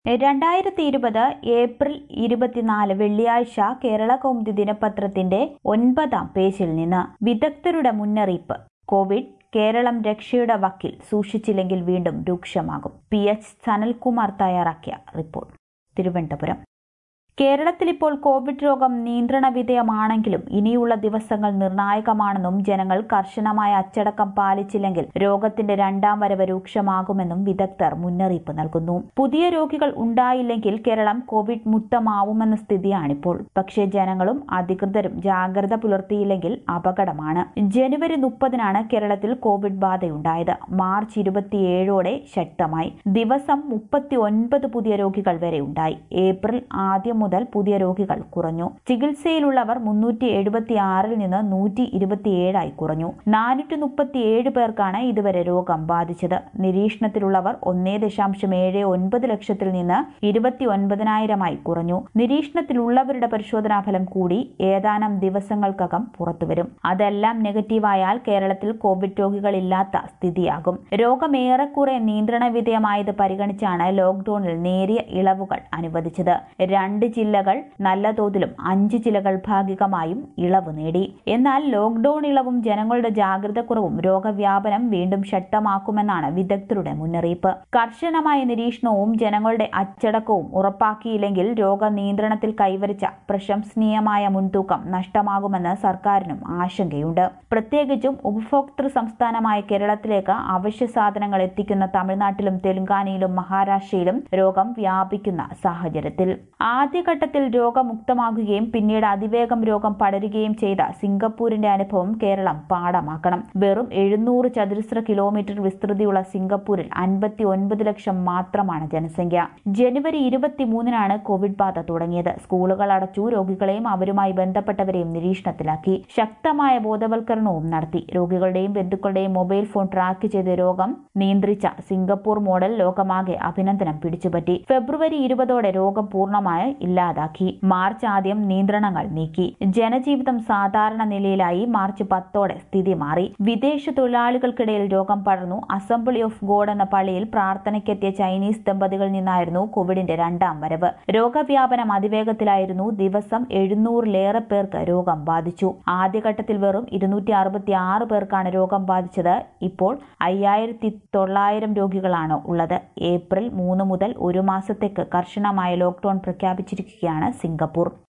രണ്ടായിരത്തി ഇരുപത് ഏപ്രിൽ ഇരുപത്തിനാല് വെള്ളിയാഴ്ച കേരള കൗമുദി ദിനപത്രത്തിന്റെ ഒൻപതാം പേജിൽ നിന്ന് വിദഗ്ധരുടെ മുന്നറിയിപ്പ് കോവിഡ് കേരളം രക്ഷയുടെ വക്കിൽ സൂക്ഷിച്ചില്ലെങ്കിൽ വീണ്ടും രൂക്ഷമാകും പി എച്ച് സനൽകുമാർ തയ്യാറാക്കിയ റിപ്പോർട്ട് തിരുവനന്തപുരം കേരളത്തിൽ ഇപ്പോൾ കോവിഡ് രോഗം നിയന്ത്രണ വിധേയമാണെങ്കിലും ഇനിയുള്ള ദിവസങ്ങൾ നിർണായകമാണെന്നും ജനങ്ങൾ കർശനമായ അച്ചടക്കം പാലിച്ചില്ലെങ്കിൽ രോഗത്തിന്റെ രണ്ടാം വരവ് രൂക്ഷമാകുമെന്നും വിദഗ്ധർ മുന്നറിയിപ്പ് നൽകുന്നു പുതിയ രോഗികൾ ഉണ്ടായില്ലെങ്കിൽ കേരളം കോവിഡ് മുക്തമാവുമെന്ന സ്ഥിതിയാണിപ്പോൾ പക്ഷേ ജനങ്ങളും അധികൃതരും ജാഗ്രത പുലർത്തിയില്ലെങ്കിൽ അപകടമാണ് ജനുവരി മുപ്പതിനാണ് കേരളത്തിൽ കോവിഡ് ബാധയുണ്ടായത് മാർച്ച് ഇരുപത്തിയേഴോടെ ശക്തമായി ദിവസം മുപ്പത്തി ഒൻപത് പുതിയ രോഗികൾ വരെ ഉണ്ടായി ഏപ്രിൽ ആദ്യം മുതൽ പുതിയ രോഗികൾ കുറഞ്ഞു ചികിത്സയിലുള്ളവർ മുന്നൂറ്റി എഴുപത്തി ആറിൽ നിന്ന് നൂറ്റി ഇരുപത്തിയേഴായി കുറഞ്ഞു നാനൂറ്റി മുപ്പത്തിയേഴ് പേർക്കാണ് ഇതുവരെ രോഗം ബാധിച്ചത് നിരീക്ഷണത്തിലുള്ളവർ ഒന്നേ ദശാംശം ഏഴ് ഒൻപത് ലക്ഷത്തിൽ നിന്ന് ഇരുപത്തി ഒൻപതിനായിരമായി കുറഞ്ഞു നിരീക്ഷണത്തിലുള്ളവരുടെ പരിശോധനാ ഫലം കൂടി ഏതാനും ദിവസങ്ങൾക്കകം പുറത്തുവരും അതെല്ലാം നെഗറ്റീവായാൽ കേരളത്തിൽ കോവിഡ് രോഗികളില്ലാത്ത സ്ഥിതിയാകും രോഗം ഏറെക്കുറെ നിയന്ത്രണ വിധേയമായത് പരിഗണിച്ചാണ് ലോക്ഡൌണിൽ നേരിയ ഇളവുകൾ അനുവദിച്ചത് രണ്ട് ജില്ലകൾ നല്ല തോതിലും അഞ്ച് ജില്ലകൾ ഭാഗികമായും ഇളവ് നേടി എന്നാൽ ലോക്ഡൌൺ ഇളവും ജനങ്ങളുടെ ജാഗ്രതക്കുറവും രോഗവ്യാപനം വീണ്ടും ശക്തമാക്കുമെന്നാണ് വിദഗ്ധരുടെ മുന്നറിയിപ്പ് കർശനമായ നിരീക്ഷണവും ജനങ്ങളുടെ അച്ചടക്കവും ഉറപ്പാക്കിയില്ലെങ്കിൽ രോഗ നിയന്ത്രണത്തിൽ കൈവരിച്ച പ്രശംസനീയമായ മുൻതൂക്കം നഷ്ടമാകുമെന്ന് സർക്കാരിനും ആശങ്കയുണ്ട് പ്രത്യേകിച്ചും ഉപഭോക്തൃ സംസ്ഥാനമായ കേരളത്തിലേക്ക് അവശ്യ സാധനങ്ങൾ എത്തിക്കുന്ന തമിഴ്നാട്ടിലും തെലങ്കാനയിലും മഹാരാഷ്ട്രയിലും രോഗം വ്യാപിക്കുന്ന സാഹചര്യത്തിൽ ആദ്യഘട്ടത്തിൽ രോഗമുക്തമാകുകയും പിന്നീട് അതിവേഗം രോഗം പടരുകയും ചെയ്ത സിംഗപ്പൂരിന്റെ അനുഭവം കേരളം പാഠമാക്കണം വെറും എഴുന്നൂറ് ചതുരശ്ര കിലോമീറ്റർ വിസ്തൃതിയുള്ള സിംഗപ്പൂരിൽ അൻപത്തി ഒൻപത് ലക്ഷം മാത്രമാണ് ജനസംഖ്യ ജനുവരി ഇരുപത്തിമൂന്നിനാണ് കോവിഡ് ബാധ തുടങ്ങിയത് സ്കൂളുകൾ അടച്ചു രോഗികളെയും അവരുമായി ബന്ധപ്പെട്ടവരെയും നിരീക്ഷണത്തിലാക്കി ശക്തമായ ബോധവൽക്കരണവും നടത്തി രോഗികളുടെയും ബന്ധുക്കളുടെയും മൊബൈൽ ഫോൺ ട്രാക്ക് ചെയ്ത് രോഗം നിയന്ത്രിച്ച സിംഗപ്പൂർ മോഡൽ ലോകമാകെ അഭിനന്ദനം പിടിച്ചുപറ്റി ഫെബ്രുവരി ഇരുപതോടെ രോഗം പൂർണ്ണമായി ഇല്ലാതാക്കി മാർച്ച് ആദ്യം നിയന്ത്രണങ്ങൾ നീക്കി ജനജീവിതം സാധാരണ നിലയിലായി മാർച്ച് പത്തോടെ സ്ഥിതി മാറി വിദേശ തൊഴിലാളികൾക്കിടയിൽ രോഗം പടർന്നു അസംബ്ലി ഓഫ് ഗോഡ് എന്ന പള്ളിയിൽ പ്രാർത്ഥനയ്ക്കെത്തിയ ചൈനീസ് ദമ്പതികളിൽ നിന്നായിരുന്നു കോവിഡിന്റെ രണ്ടാം വരവ് രോഗവ്യാപനം അതിവേഗത്തിലായിരുന്നു ദിവസം എഴുന്നൂറിലേറെ പേർക്ക് രോഗം ബാധിച്ചു ആദ്യഘട്ടത്തിൽ വെറും ഇരുന്നൂറ്റി അറുപത്തി ആറ് പേർക്കാണ് രോഗം ബാധിച്ചത് ഇപ്പോൾ അയ്യായിരത്തി തൊള്ളായിരം രോഗികളാണ് ഉള്ളത് ഏപ്രിൽ മൂന്ന് മുതൽ ഒരു മാസത്തേക്ക് കർശനമായ ലോക്ഡൌൺ പ്രഖ്യാപിച്ചിരിക്കുകയാണ് സിംഗപ്പൂർ